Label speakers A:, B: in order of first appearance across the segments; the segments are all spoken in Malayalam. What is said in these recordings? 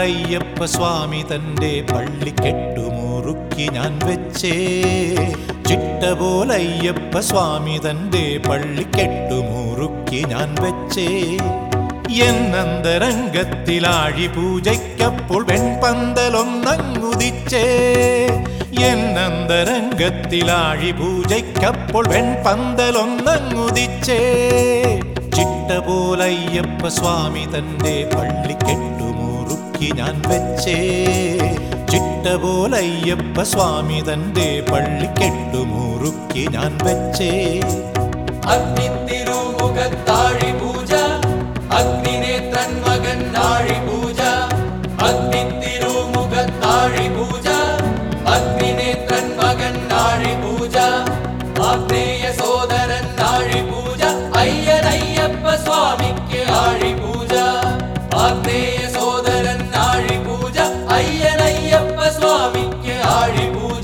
A: പോലയ്യപ്പ സ്വാമി തന്റെ പള്ളി കെട്ടുമുറുക്കി ഞാൻ വെച്ചേ ചിട്ട പോലയ്യപ്പ സ്വാമി തന്റെ പള്ളി കെട്ടുമുറുക്കി ഞാൻ വെച്ചേ എന്നന്തരംഗത്തിലാഴി പൂജയ്ക്കപ്പോൾ വെൺപന്തലൊന്നങ്ങുദിച്ചേ എന്നന്തരംഗത്തിലാഴി പൂജയ്ക്കപ്പോൾ വെൺപന്തലൊന്നങ്ങുദിച്ചേ ചിട്ട പോലയ്യപ്പ സ്വാമി തന്റെ പള്ളി കെട്ടുമുറുക്കി ഞാൻ വെച്ചേ ചിട്ട പോലയ്യപ്പ സ്വാമി തന്റെ പള്ളി കെട്ടുമുറുക്കി ഞാൻ വെച്ചേ
B: അഗ്നിത്തിരുമുഖത്താഴി പൂജ അഗ്നിനേത്രൻ മകൻ നാഴി പൂജ അഗ്നിത്തിരുമുഖത്താഴി പൂജ അഗ്നിനേത്രൻ മകൻ നാഴി പൂജ ആഗ്നേയ സോദരൻ നാഴി പൂജ അയ്യനയ്യപ്പ സ്വാമിക്ക് ആഴി പൂജ ആഗ്നേയ സോദരൻ നാഴി പൂജ അയ്യനയ്യപ്പ സ്വാമിക്ക് ആഴി പൂജ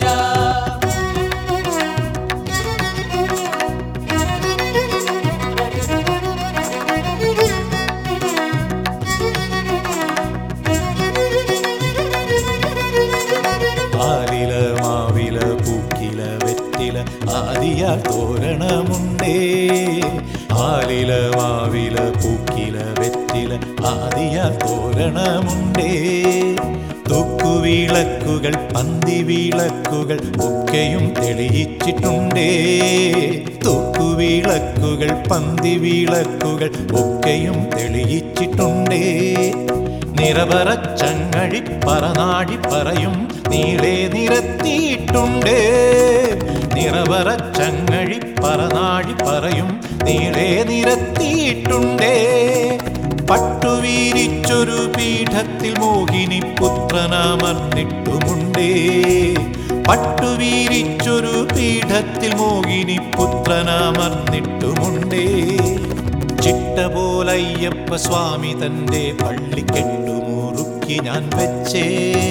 A: ആലില മാവില പൂക്കില വെറ്റില ആദിയാൽ തോരണമുണ്ടേ ആലില മാവില പൂക്കില വെറ്റില ആദിയാൽ തോരണമുണ്ടേ തൂക്കുവിളക്കുകൾ പന്തിവിളക്കുകൾ ഒക്കെയും തെളിയിച്ചിട്ടുണ്ടേ തൂക്കുവിളക്കുകൾ പന്തിവിളക്കുകൾ ഒക്കെയും തെളിയിച്ചിട്ടുണ്ടേ നിറവറച്ചങ്ങഴി പറനാഴി പറയും നീളെ നിരത്തിയിട്ടുണ്ടേ നിറവറച്ചങ്ങഴി പറനാഴി പറയും നീളെ നിരത്തിയിട്ടുണ്ടേ പട്ടുവീരിച്ചൊരു പീഠത്തിൽ മോഹിനി പുത്രനമർന്നിട്ടുമുണ്ടേ പട്ടുവീരിച്ചൊരു പീഠത്തിൽ മോഹിനി പുത്രനമർന്നിട്ടുമുണ്ടേ ചിട്ട പോലയ്യപ്പ സ്വാമി തന്റെ പള്ളി കെട്ടുമുറുക്കി ഞാൻ വെച്ചേ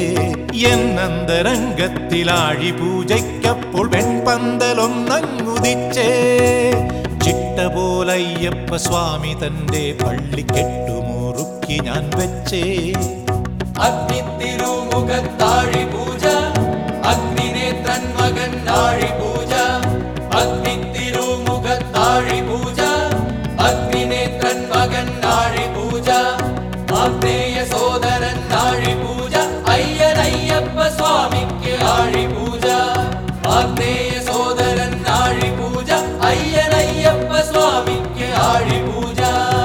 A: എന്നന്തരംഗത്തിലാഴി പൂജയ്ക്കപ്പോൾ വെൺപന്തലൊന്നങ്ങുദിച്ചേ ചിട്ട പോലയ്യപ്പ സ്വാമി തന്റെ പള്ളി കെട്ടുമുറുക്കി ഞാൻ വെച്ചേ
B: അഗ്നിത്തിരുമുഖത്താഴി പൂജ അഗ്നിനേത്രൻ മകൻ നാഴി പൂജ അഗ്നിത്തിരുമുഖത്താഴി പൂജ അഗ്നിനേത്രൻ മകൻ നാഴി പൂജ ആഗ്നേയ സോദരൻ നാഴി പൂജ അയ്യനയ്യപ്പ സ്വാമിക്ക് ആഴി പൂജ ആഗ്നേയ സോദരൻ നാഴി പൂജ അയ്യനയ്യപ്പ സ്വാമിക്ക് ആഴി പൂജ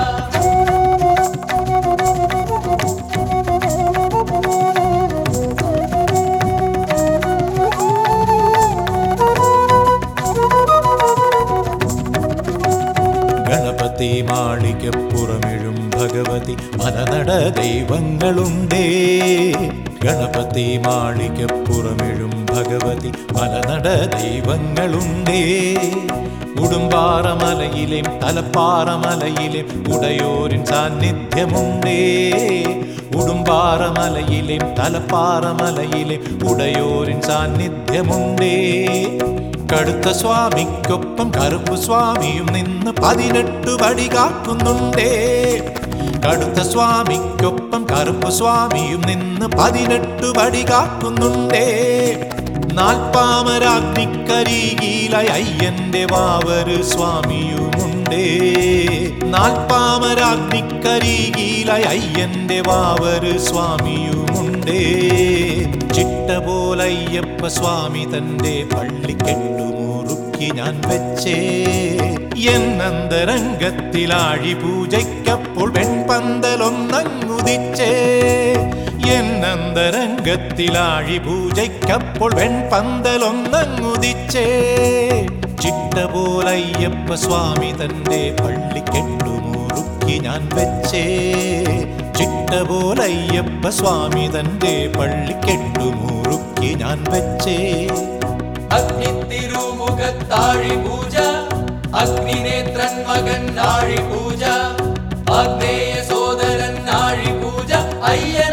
A: ഗണപതി മാളികപ്പുറമെഴും ഭഗവതി മലനട ദൈവങ്ങളുണ്ടേ ഗണപതി മാളികപ്പുറമെഴും ഭഗവതി മലനട ദൈവങ്ങളുണ്ടേ ഉടുമ്പാറമലയിലെയും തലപ്പാറമലയിലെയും ഉടയോരിൻ സാന്നിധ്യമുണ്ടേ ഉടുമ്പാറമലയിലെയും തലപ്പാറമലയിലെയും ഉടയോരിൻ സാന്നിധ്യമുണ്ടേ കടുത്ത സ്വാമിക്കൊപ്പം കറുപ്പ് സ്വാമിയും നിന്ന് പതിനെട്ട് പടി കാക്കുന്നുണ്ടേ കടുത്ത സ്വാമിക്കൊപ്പം കറുപ്പ് സ്വാമിയും നിന്ന് പതിനെട്ട് പടി കാക്കുന്നുണ്ടേ നാൽപ്പാമരാഗ്നിക്കരികീല അയ്യന്റെ വാവര് സ്വാമിയുമുണ്ടേ നാൽപ്പാമരാഗ്നിക്കരികീല അയ്യന്റെ വാവര് സ്വാമിയുമുണ്ടേ ചിട്ട പോലയ്യപ്പ സ്വാമി തന്റെ പള്ളി കെട്ടുമുറുക്കി ഞാൻ വെച്ചേ എന്നന്തരംഗത്തിലാഴി പൂജയ്ക്കപ്പോൾ വെൺപന്തലൊന്നങ്ങുദിച്ചേ എന്നന്തരംഗത്തിലാഴി പൂജയ്ക്കപ്പോൾ വെൺപന്തലൊന്നങ്ങുദിച്ചേ ചിട്ട പോലയ്യപ്പ സ്വാമി തന്റെ പള്ളി കെട്ടുമുറുക്കി ഞാൻ വെച്ചേ ചിട്ട പോലയ്യപ്പ സ്വാമി തന്റെ പള്ളി കെട്ടുമുറുക്കി ഞാൻ വെച്ചേ
B: അഗ്നിത്തിരുമുഖത്താഴി പൂജ അഗ്നിനേത്രൻ മകൻ നാഴി പൂജ ആഗ്നേയ സോദരൻ നാഴി പൂജ അയ്യ